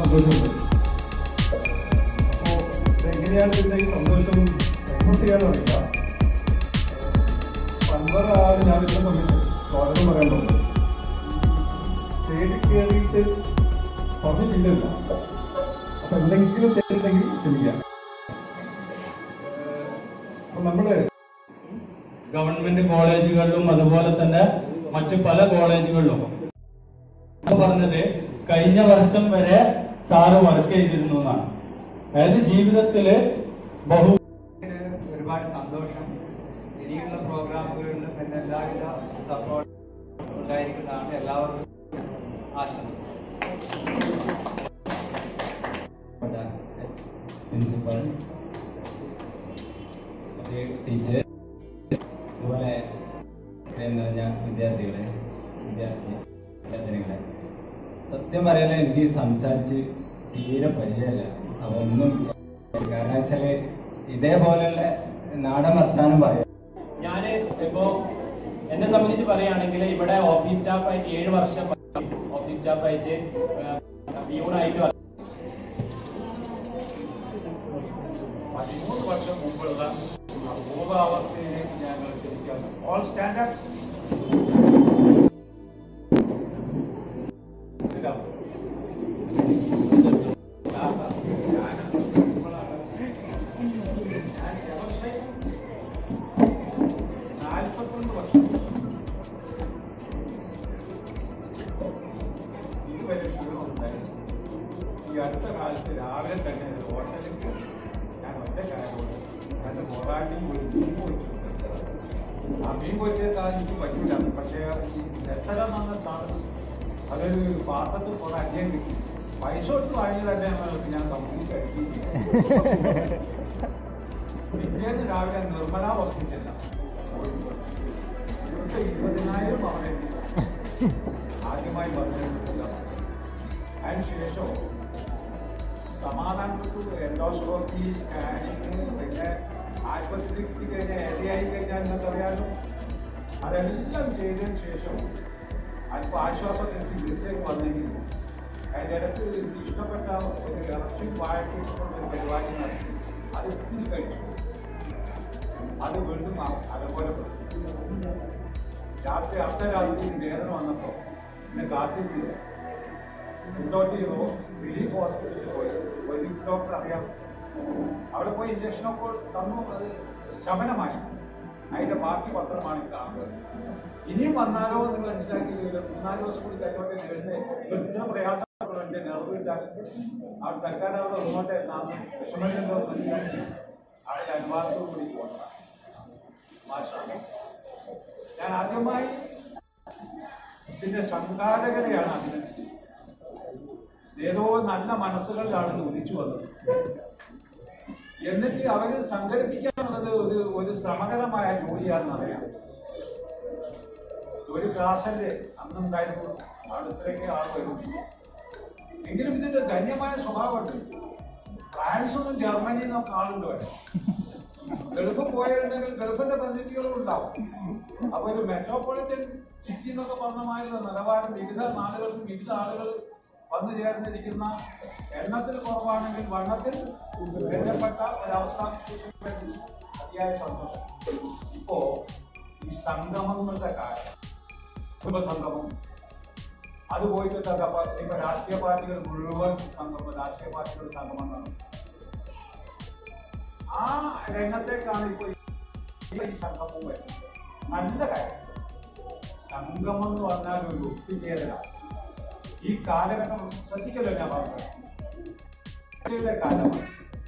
സന്തോഷമുണ്ട് അപ്പോൾ എങ്ങനെയാണ് ഇതിന്റെ ഈ സന്തോഷം എക്സ്പ്രസ് ചെയ്യാന്ന് അറിയില്ല പന്ത്രണ്ടാണ് ഞാൻ വരുന്ന സമയത്ത് സ്വാഗതം പറയാൻ പോകുന്നത് സ്റ്റേജിൽ കയറിയിട്ട് പറഞ്ഞു ചെയ്തില്ല അപ്പൊ എന്തെങ്കിലും തെറ്റുണ്ടെങ്കിൽ ക്ഷമിക്കാം അപ്പൊ നമ്മള് ഗവൺമെന്റ് കോളേജുകളിലും അതുപോലെ തന്നെ മറ്റു പല കോളേജുകളിലും അത് പറഞ്ഞത് കഴിഞ്ഞ വർഷം വരെ സാറ് വർക്ക് ചെയ്തിരുന്നു എന്നാണ് അതായത് ജീവിതത്തില് ബഹു ഒരുപാട് സന്തോഷം ഇനിയുള്ള പ്രോഗ്രാമുകളിൽ പിന്നെ എല്ലാവിധ സപ്പോർട്ട് ഉണ്ടായിരിക്കുന്നതാണ് എല്ലാവർക്കും ആശംസ പ്രിൻസിപ്പൽ ടീച്ചർ അതുപോലെ എന്താ ഞാൻ വിദ്യാർത്ഥികളെ വിദ്യാർത്ഥി വിദ്യാർത്ഥിനികളെ സത്യം പറയാൻ എനിക്ക് സംസാരിച്ച് തീരെ പരിചയമില്ല അപ്പൊ ഒന്നും കാരണം വെച്ചാല് ഇതേപോലെയുള്ള നാടൻ വർത്താനം പറയാം ഞാൻ ഇപ്പോ എന്നെ സംബന്ധിച്ച് പറയുകയാണെങ്കിൽ ഇവിടെ ഓഫീസ് സ്റ്റാഫായിട്ട് ഏഴ് വർഷം ഓഫീസ് സ്റ്റാഫായിട്ട് പിയൂണായിട്ട് പതിമൂന്ന് വർഷം മുമ്പുള്ള പൂർവാവസ്ഥയിലേക്ക് ഞങ്ങൾ തിരിക്കുകയാണ് ഓൾ സ്റ്റാൻഡേർഡ് നാൽപ്പത്തൊന്ന് വർഷം ഇതുവരെ ക്ഷീണമുണ്ടായിരുന്നു ഈ അടുത്ത കാലത്ത് രാവിലെ തന്നെ ഒരു ഹോട്ടലിൽ കയറി ഞാൻ ഒറ്റക്കാരോട് രണ്ട് മൊറാട്ടിയും ഒരു മീൻ പൊരിച്ചു ആ മീൻ പൊരിച്ചത് എനിക്ക് പറ്റൂല പക്ഷേ ഈ രസകം എന്ന സാധനം അതൊരു പാത്രത്തിൽ കുറെ അന്യം കിട്ടി പൈസ കൊടുത്ത് വാങ്ങി തന്നെ ഞങ്ങൾക്ക് ഞാൻ കംപ്ലീറ്റ് കഴിച്ചില്ല പിറ്റേന്ന് രാവിലെ നിർമ്മല ഹോസ്പിറ്റലില്ല ഇവിടുത്തെ ഇരുപതിനായിരം അവിടെ ആദ്യമായി പറഞ്ഞിട്ടില്ല അതിനുശേഷം സമാധാനപ്പെട്ടു എൻഡോസ്കോപ്പി സ്കാനിങ് പിന്നെ ആശുപത്രിക്ക് കഴിഞ്ഞാൽ ഏരിയായി കഴിഞ്ഞാൽ നിങ്ങൾക്ക് അറിയാമല്ലോ അതെല്ലാം ചെയ്തതിന് ശേഷം അല്പം ആശ്വാസത്തിന് വീട്ടിലേക്ക് വന്നെങ്കിലും അതിൻ്റെ ഇടയ്ക്ക് എനിക്ക് ഇഷ്ടപ്പെട്ട ഒരു ഇറച്ചി വാഴക്കൊണ്ടുള്ള ഒരു പരിപാടി നടത്തി അത് ഒത്തിരി കഴിച്ചു അത് വീണ്ടും ആ- അതുപോലെ പ്രശ്നം. രാത്രി അർദ്ധരാത്രി വേദന വന്നപ്പോൾ എന്നെ കാത്തിരിക്കില്ല കുണ്ടോട്ടി റിലീഫ് ഹോസ്പിറ്റലിൽ പോയി ഒരു ഡോക്ടർ അറിയാം അവിടെ പോയി ഇഞ്ചക്ഷനൊക്കെ തന്നു അത് ശമനമായി അതിന്റെ ബാക്കി പത്രമാണ് ഈ കാണുന്നത് ഇനിയും വന്നാലോ എന്ന് മനസ്സിലാക്കി ഒരു മൂന്നാല് ദിവസം കൂടി കഴിഞ്ഞോട്ടെ നേഴ്സെ ഇത്ര പ്രയാസമുണ്ട് നെർവ് കിട്ടാൻ അവിടെ തൽക്കാലം അവിടെ ഒന്നോട്ടെ നാം വിഷമമുണ്ടോ എന്ന് മനസ്സിലാക്കി അവിടെ അനുവാദത്തോടു കൂടി പോകണം മാഷാ ഞാൻ ആദ്യമായി ഇതിന്റെ സംഘാടകരെയാണ് അഭിനന്ദിച്ചത് ഏതോ നല്ല മനസ്സുകളിലാണ് ഇത് ഉദിച്ചു വന്നത് എന്നിട്ട് അവര് സംഘടിപ്പിക്കാനുള്ളത് ഒരു ഒരു ശ്രമകരമായ ജോലിയാണെന്ന് അറിയാം ഒരു ക്ലാസ്സിന്റെ അന്നുണ്ടായിരുന്നു അടുത്തേക്ക് ആൾ വരും എങ്കിലും ഇതിന്റെ ധന്യമായ സ്വഭാവമുണ്ട് ഫ്രാൻസൊന്നും ജർമ്മനിയിൽ നിന്നൊക്കെ ആളുണ്ട് വരെ ഗൾഫ് പോയിട്ടുണ്ടെങ്കിൽ ഗൾഫിന്റെ പ്രതിനിധികളും ഉണ്ടാവും അപ്പൊ ഒരു മെട്രോപൊളിറ്റൻ സിറ്റി എന്നൊക്കെ പറഞ്ഞ മാതിരിയുള്ള നിലവാരം വിവിധ നാടുകൾക്കും വിവിധ ആളുകൾ വന്നു ചേർന്നിരിക്കുന്ന എണ്ണത്തിൽ കുറവാണെങ്കിൽ വണ്ണത്തിൽ മെച്ചപ്പെട്ട ഒരവസ്ഥ അതിയായ സന്തോഷം ഇപ്പോ ഈ സംഗമങ്ങളുടെ കാര്യം കുടുംബസംഗമം അത് പോയിട്ട് എന്താ ഇപ്പൊ ഇപ്പൊ രാഷ്ട്രീയ പാർട്ടികൾ മുഴുവൻ സംഗമം രാഷ്ട്രീയ പാർട്ടികൾ സംഗമം നടത്തും ആ രംഗത്തേക്കാണ് ഇപ്പൊ ഈ സംഗമം വരുന്നത് നല്ല കാര്യം സംഗമം എന്ന് പറഞ്ഞാൽ ഒരു ഒത്തുചേരലാണ് ഈ കാലഘട്ടം ശ്രദ്ധിക്കല്ലോ ഞാൻ പറഞ്ഞത് ചർച്ചയുടെ കാലമാണ്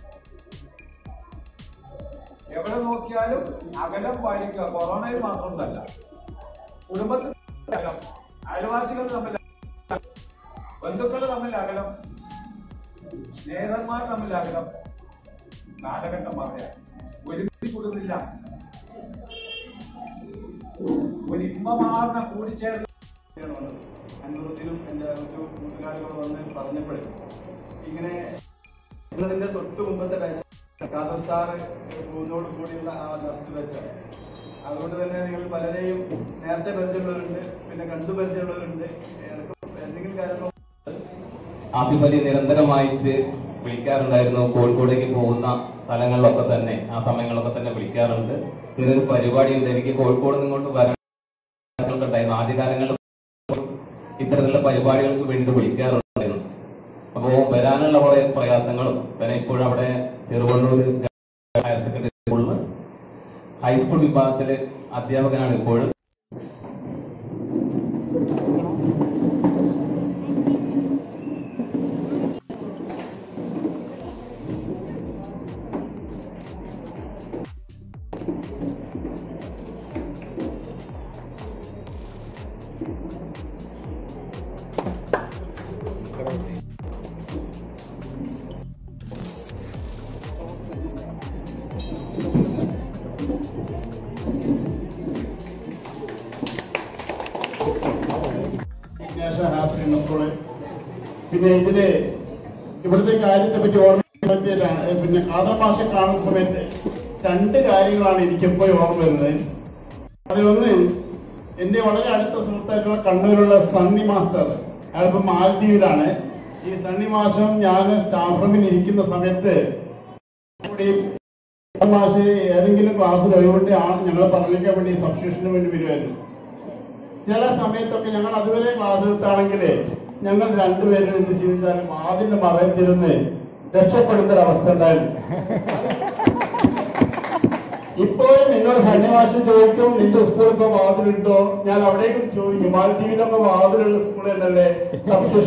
എവിടെ നോക്കിയാലും അകലം പാലിക്കുക കൊറോണയിൽ മാത്രമൊന്നല്ല കുടുംബത്തിൽ അകലം അയൽവാസികൾ തമ്മിൽ അകലം, ബന്ധുക്കൾ തമ്മിൽ അകലം സ്നേഹിതന്മാർ തമ്മിൽ അകലം കാലഘട്ടം പറയാം ഒരുമിച്ച് കൂടുന്നില്ല ഒരു ഇമ്പമാർന്ന കൂടിച്ചേരൽ അനുഭവത്തിലും എൻ്റെ ഒരു കൂട്ടുകാരികൾ വന്ന് പറഞ്ഞപ്പോഴേ ഇങ്ങനെ നിങ്ങളതിൻ്റെ തൊട്ട് മുമ്പത്തെ ബാച്ച് കാദർ സാറ് പോകുന്നതോട് കൂടിയുള്ള ആ ലാസ്റ്റ് ബാച്ചാണ് അതുകൊണ്ട് തന്നെ നിങ്ങൾ പലരെയും നേരത്തെ പരിചയമുള്ളവരുണ്ട് പിന്നെ കണ്ടു പരിചയമുള്ളവരുണ്ട് എനക്ക് എന്തെങ്കിലും കാര്യങ്ങൾ ആസിഫ് അലി നിരന്തരമായിട്ട് വിളിക്കാറുണ്ടായിരുന്നു കോഴിക്കോടേക്ക് പോകുന്ന സ്ഥലങ്ങളിലൊക്കെ തന്നെ ആ സമയങ്ങളൊക്കെ തന്നെ വിളിക്കാറുണ്ട് ഇങ്ങനൊരു പരിപാടി ഉണ്ട് എനിക്ക് കോഴിക്കോട് നിന്ന് ഇങ്ങോട്ട് വരാൻ ഉണ്ടായിരുന്നു ആദ്യകാലങ്ങളിൽ ഇത്തരത്തിലുള്ള പരിപാടികൾക്ക് വേണ്ടി വിളിക്കാറുണ്ടായിരുന്നു അപ്പോ വരാനുള്ള കുറെ പ്രയാസങ്ങളും പിന്നെ ഇപ്പോഴും അവിടെ ചെറുവണ്ണൂർ ഹയർ സെക്കൻഡറി സ്കൂളിൽ ഹൈസ്കൂൾ വിഭാഗത്തില് അധ്യാപകനാണ് ഇപ്പോഴും വിഘ്നേശ്വര ഹയർ സെക്കൻഡറി സ്കൂള് പിന്നെ ഇതില് ഇവിടുത്തെ കാര്യത്തെ പറ്റി ഓർമ്മ പിന്നെ കാദർ മാഷെ കാണുന്ന സമയത്ത് രണ്ട് കാര്യങ്ങളാണ് എനിക്ക് എപ്പോഴും ഓർമ്മ വരുന്നത് അതിലൊന്ന് എന്റെ വളരെ അടുത്ത സുഹൃത്തായിട്ടുള്ള കണ്ണൂരുള്ള സണ്ണി മാസ്റ്റർ അയാളിപ്പോ മാലദ്വീപിലാണ് ഈ സണ്ണി മാഷും ഞാൻ സ്റ്റാഫ് റൂമിൽ ഇരിക്കുന്ന സമയത്ത് ഇവിടെ ഈ മാഷ് ഏതെങ്കിലും ക്ലാസ്സിൽ ഒഴിവുണ്ടെ ആണ് ഞങ്ങൾ പറഞ്ഞിരിക്കാൻ വേണ്ടി സബ്സ്റ്റിറ്റ്യൂഷന് വേണ്ടി വരുമായിരുന്നു ചില സമയത്തൊക്കെ ഞങ്ങൾ അതുവരെ ക്ലാസ് എടുത്താണെങ്കിൽ ഞങ്ങൾ രണ്ടുപേരും എന്ത് ചെയ്താലും വാതിന്റെ മറയത്തിരുന്ന് രക്ഷപ്പെടുന്ന ഒരു അവസ്ഥ ഉണ്ടായിരുന്നു ഇപ്പോഴും എന്നോട് സന്നിവാസം ചോദിക്കും നിന്റെ സ്കൂൾ ഇപ്പൊ വാതിലുണ്ടോ ഞാൻ അവിടേക്കും ചോദിക്കും മാലദ്വീപിലൊക്കെ വാതിലുള്ള സ്കൂൾ തന്നെയല്ലേ സബ്സ്റ്റിറ്റ്യൂഷൻ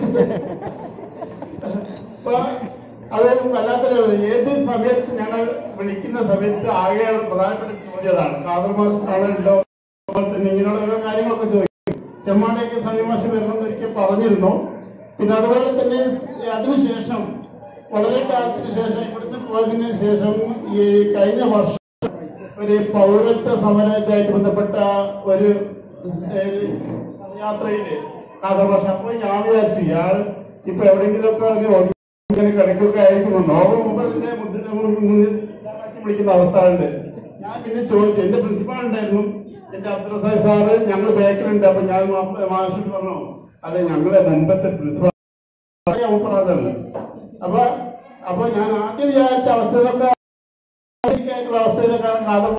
അപ്പൊ അത് വല്ലാത്തൊരു ഏത് സമയത്ത് ഞങ്ങൾ വിളിക്കുന്ന സമയത്ത് ആകെ പ്രധാനപ്പെട്ട ചോദ്യം അതാണ് കാതർമാർ കാണുന്നുണ്ടോ അതുപോലെ തന്നെ ഇങ്ങനെയുള്ള ഓരോ കാര്യങ്ങളൊക്കെ ചോദിക്കും ചെമ്മാടേക്ക് സന്നിവാസം വരണമെന്ന് ഒരിക്കൽ പറഞ്ഞിരുന്നു പിന്നെ അതുപോലെ തന്നെ അതിനുശേഷം വളരെ കാലത്തിന് ശേഷം ഇവിടുന്ന് പോയതിന് ശേഷം ഈ കഴിഞ്ഞ വർഷം ഒരു പൗരത്വ സമരവുമായിട്ട് ബന്ധപ്പെട്ട ഒരു ഏഹ്, യാത്രയില് കാതർഭാഷ അപ്പൊ ഞാൻ വിചാരിച്ചു ഇയാൾ ഇപ്പൊ എവിടെയെങ്കിലുമൊക്കെ അങ്ങ് ഒതുങ്ങി ഇങ്ങനെ കിടക്കൊക്കെ ആയിരിക്കുന്നു നോവൽ മുമ്പറിന്റെ മുദ്ര മുന്നിൽ മാറ്റി വിളിക്കുന്ന അവസ്ഥ ഉണ്ട് ഞാൻ പിന്നെ ചോദിച്ചു എന്റെ പ്രിൻസിപ്പാൾ ഉണ്ടായിരുന്നു എന്റെ അബ്ദുറസായി സാറ് ഞങ്ങൾ ബാക്കിലുണ്ട് അപ്പൊ ഞാൻ മാഷിട്ട് പറഞ്ഞു അല്ലെ ഞങ്ങളെ മുമ്പത്തെ പ്രിൻസിപ്പാൾ അഭിപ്രായമാണ് അപ്പൊ അപ്പൊ ഞാൻ ആദ്യം വിചാരിച്ച അവസ്ഥയിലൊക്കെ ആയിട്ടുള്ള അവസ്ഥയിലൊക്കെയാണ് കാതർ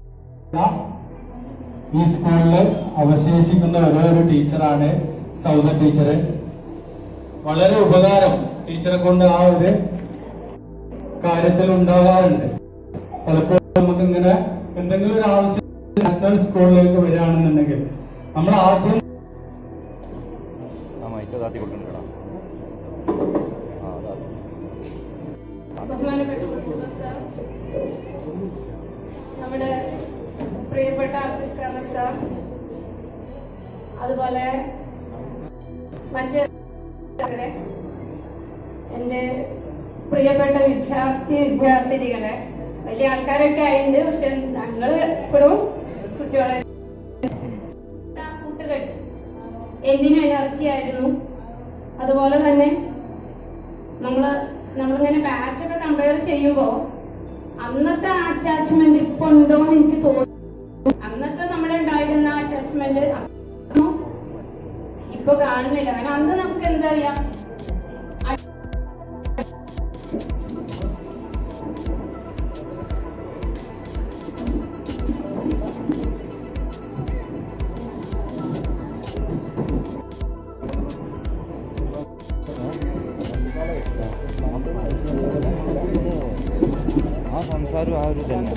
ഈ സ്കൂളിൽ അവശേഷിക്കുന്ന ഒരേ ഒരു ടീച്ചറാണ് സൗദ ടീച്ചർ വളരെ ഉപകാരം ടീച്ചറെ കൊണ്ട് ആ ഒരു കാര്യത്തിൽ ഉണ്ടാകാറുണ്ട് പലപ്പോഴും നമുക്ക് ഇങ്ങനെ എന്തെങ്കിലും ഒരു ആവശ്യം നാഷണൽ സ്കൂളിലേക്ക് വരികയാണെന്നുണ്ടെങ്കിൽ നമ്മൾ ആദ്യം ബഹുമാനപ്പെട്ട പ്രിൻസിപ്പൽ സാർ നമ്മുടെ പ്രിയപ്പെട്ട അബ്ദുൽ ഖാദർ സാർ അതുപോലെ മറ്റ് ആൾക്കാരെ, എൻ്റെ പ്രിയപ്പെട്ട വിദ്യാർത്ഥി വിദ്യാർത്ഥിനികളെ വലിയ ആൾക്കാരൊക്കെ ആയിട്ടുണ്ട് പക്ഷെ ഞങ്ങൾ എപ്പോഴും കുട്ടികളെ ആ കൂട്ടുകെട്ട് എന്തിനും എനർജിയായിരുന്നു അതുപോലെ തന്നെ നമ്മള് നമ്മളിങ്ങനെ ബാച്ചൊക്കെ കമ്പയർ ചെയ്യുമ്പോ അന്നത്തെ അറ്റാച്ച്മെന്റ് ഇപ്പൊ ഉണ്ടോന്ന് എനിക്ക് തോന്നുന്നു അന്നത്തെ നമ്മുടെ ഉണ്ടായിരുന്ന അറ്റാച്ച്മെന്റ് ഇപ്പൊ കാണുന്നില്ല കാരണം അന്ന് നമുക്ക് എന്താ പറയാ ആ സംസാരം ആ ഒരു തന്നെ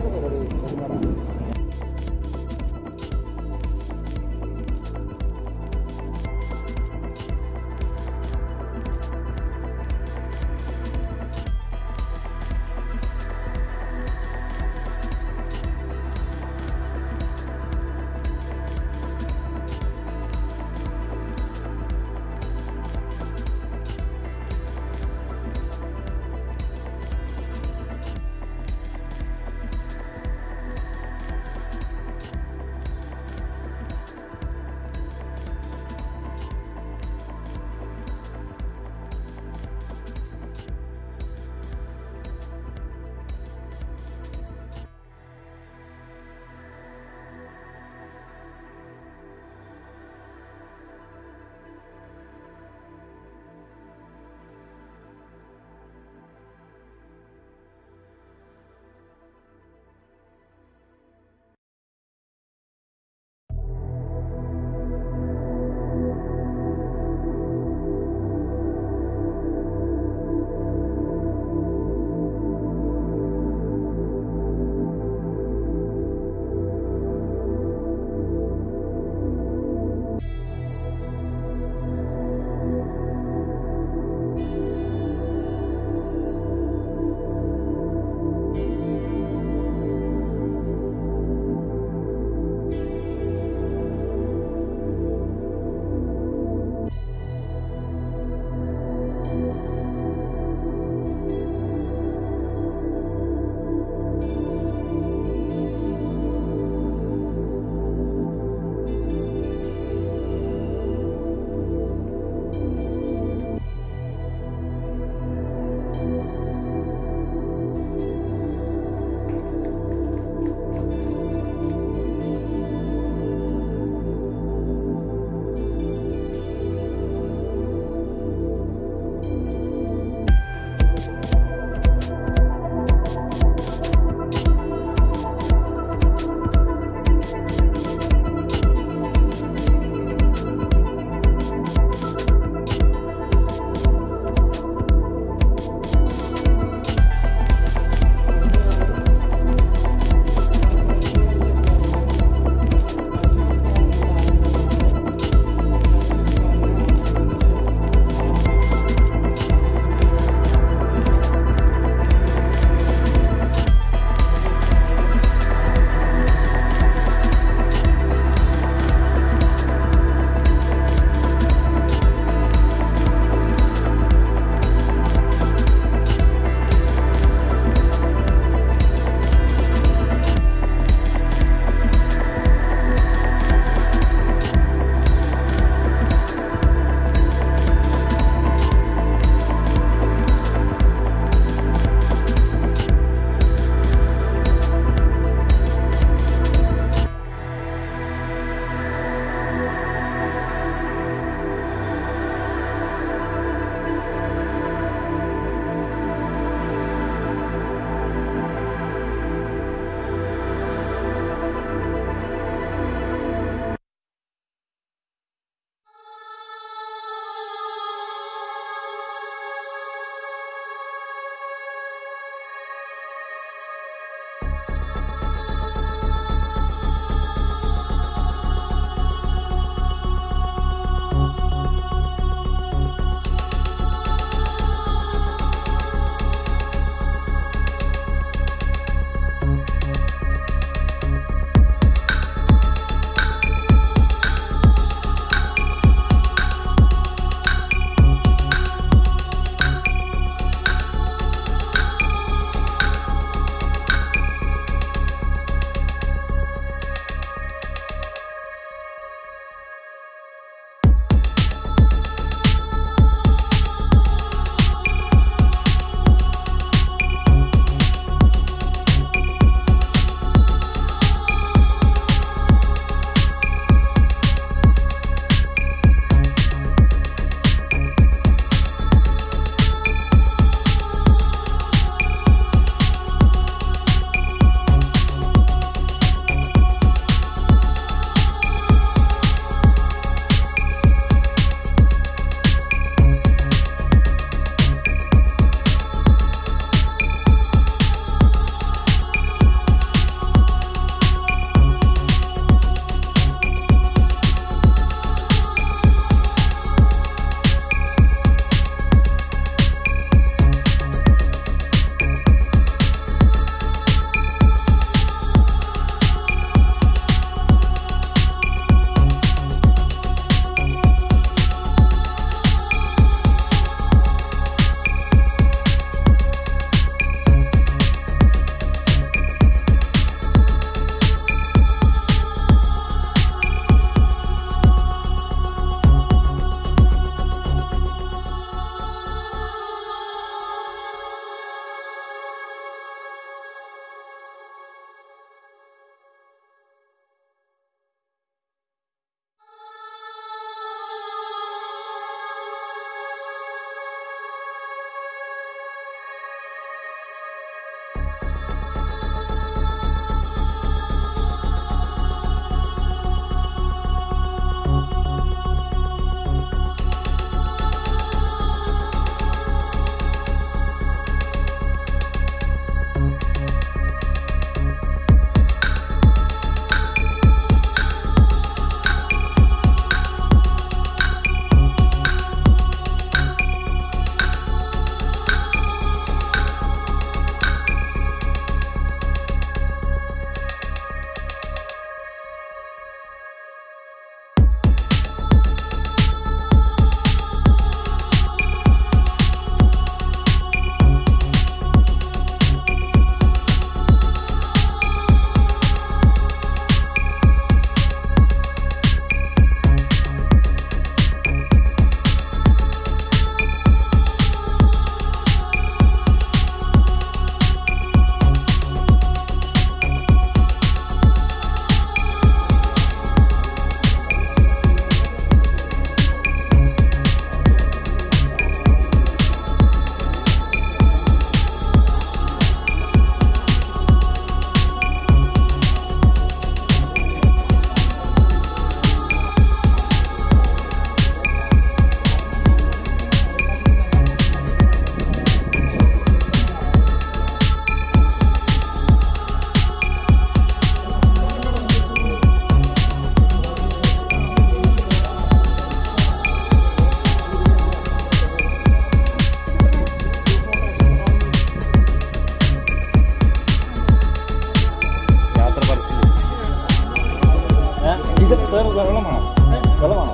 സാർ വെള്ളമാണോ വെള്ളമാണോ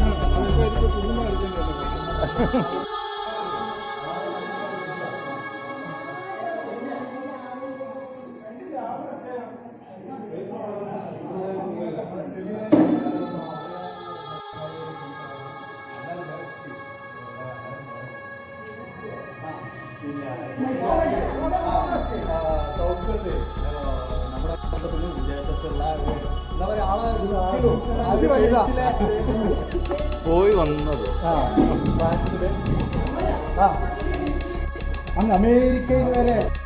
പോയി വന്നത് അങ്ങ് അമേരിക്കയിൽ വരെ